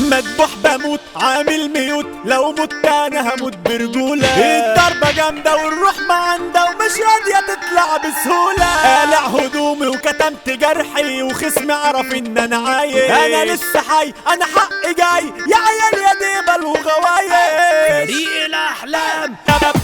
مدبوح بموت عامل ميوت لو مت انا هموت برجولة الضربة جامدة والروح ما عندها ومش راضية تطلع بسهولة قالع هدومي وكتمت جرحي وخصمي عرف ان انا عايش انا لسه حي انا حقي جاي يا عيال يا ديبل وغوايش فريق الاحلام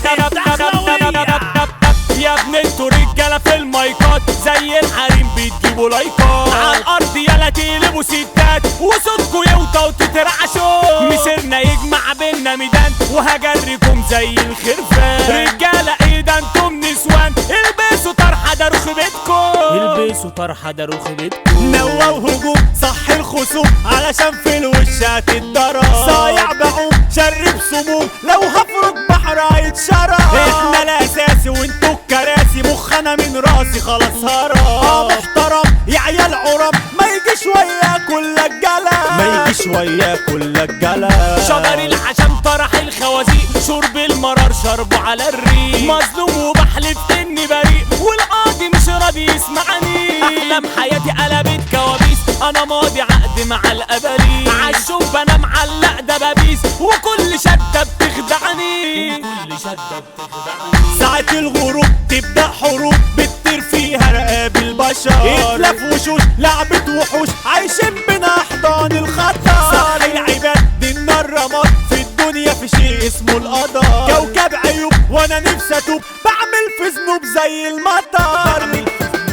يا ابن انتوا رجاله في المايكات زي الحريم بتجيبوا لايكات على الارض يلا تقلبوا ستات وصوتكوا يوطى وتترعشوا مسيرنا يجمع بينا ميدان وهجركم زي الخرفان رجاله ايه ده انتم نسوان البسوا طرحه ده رخ بيتكم البسوا طرحه ده رخ بيتكم نوى وهجوم صح الخصوم علشان في الوش هتتضرب صايع بعوم شرب سموم لو هفرض بحر هيتشرب احنا الاساسي وانتوا الكراسي مخنا من راسي خلاص هرب اه محترم يا عيال عرب ما يجيش ويا كل الجلا ما يجيش ويا كل الجلا شجر العشم طرح الخوازيق شرب المرار شربه على الريق مظلوم وبحلف اني بريء والقاضي مش راضي يسمعني احلام حياتي قلبت كوابيس انا ماضي عقد مع الاباليس عالشوف انا معلق دبابيس وكل شده بتخدعني وكل شده بتخدعني ساعة الغروب تبدأ حروب بتطير فيها رقاب البشر اتلف وشوش لعبة وحوش عايشين بين احضان الخطر صح العباد دي النار رماد في الدنيا في شيء اسمه القدر كوكب عيوب وانا نفسي اتوب بعمل في ذنوب زي المطر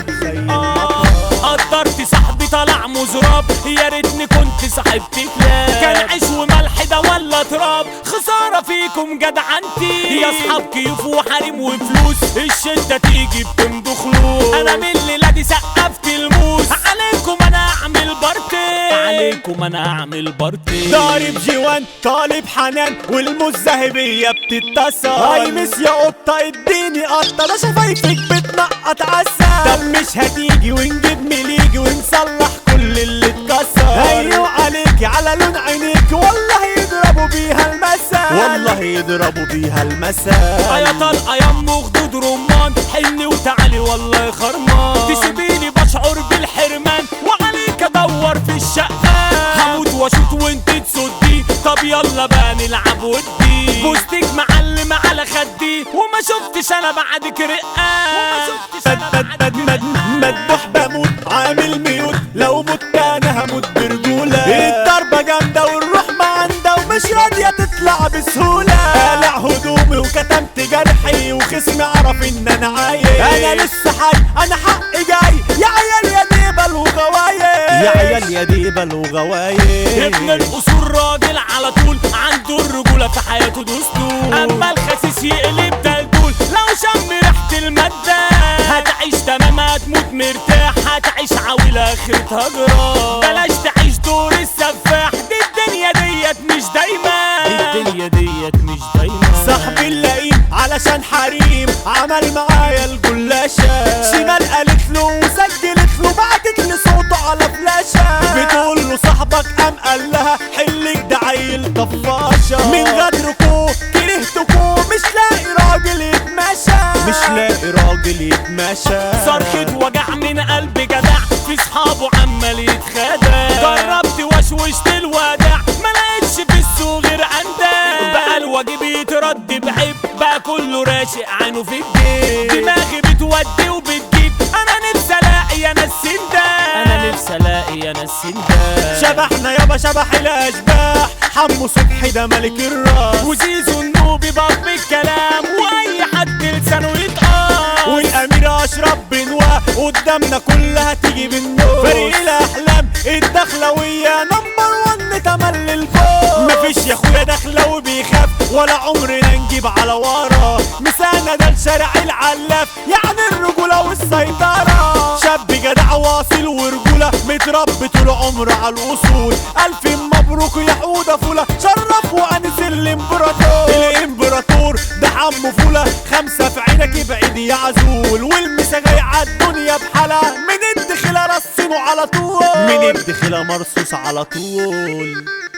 قدرت صاحبي طلع مزراب يا ريتني كنت صاحبت كلاب كان عيش وملح ده ولا تراب خسارة فيكم جدعنتي يا اصحاب كيوف وحريم وفلوس الشدة تيجي بتمضوا خلوص انا من الليلة دي سقفت الموس عليكم انا اعمل بارتي عليكم انا اعمل بارتي ضارب جوان طالب حنان والمزهبية بتتصل هاي مس يا قطة اديني قطة ده شفايفك بتنقط عسل طب مش هتيجي ونجيب مليجي ونصلح كل اللي اتكسر ايوه عليكي على لون عينيك والله يضربوا بيها المثل والله يضربوا بيها المثل يا طلقة يا ام خدود رمان حني وتعالي والله خرمان تسيبيني بشعر بالحرمان وعليك ادور في الشقة هموت واشوط وانت تصدي طب يلا بقى نلعب ودي بوستك معلم على خدي وما شفتش انا بعدك رقة وما شفتش بد انا بد بعدك بد مد مدبوح بموت عامل ميوت لو مت انا هموت برجولة الضربة جامدة والروح ما عندها ومش راضية تطلع بسهولة قالع هدومي وكتمت جرحي وخصمي عرف ان انا عايش انا لسه حي انا حقي جاي يا عيال يا ديبل وغوايش يا عيال يا ديبل وغوايش ابن الاصول راجل على طول عنده الرجوله في حياته دستور اما الخسيس يقلب دلدول لو شم ريحه الماده هتعيش تمام هتموت مرتاح هتعيش عويل اخرتها جراح بلاش تعيش دور السفاح دي الدنيا ديت مش دايما الدنيا ديت مش دايما صاحبي اللئيم علشان حريم عمل معايا الجلاشة شمال قالت له وسجلت له بعتت لي صوته على فلاشة بتقول له صاحبك قام قال لها حلك ده عيل طفاشة من غدركو كرهتكو مش لاقي راجل يتماشى مش لاقي راجل يتماشى صرخة وجع من قلب جدع في صحابه عمال يتخدع جربت وشوشت الوداع ما لقيتش في السوق غير عندها بقى الواجب يترد بعيب بقى كله راشق عينه في الجيب دماغي بتودي وبتجيب انا نفسي الاقي انا السنده انا نفسي الاقي انا السنده شبحنا يابا شبح الاشباح حمو صبحي ده ملك الراس وزيزو النوبي باب الكلام واي حد لسانه يتقام والامير اشرف بنواه قدامنا كلها تيجي بالنور فريق الاحلام الدخلويه نمبر ون تملي الفوق مفيش يا اخويا داخله وبيخاف ولا عمرنا نجيب على ورا مسانا ده الشارع العلاف يعني الرجوله والسيطره شاب جدع واصل ورجوله متربي طول عمره على الاصول الف مبروك يا حوده فوله شرف وانس الامبراطور الامبراطور ده حمو فوله خمسه في عينك ابعد يا عزول والمسا جاي عالدنيا بحالها من الدخله رصينه على طول من الدخله مرصوص على طول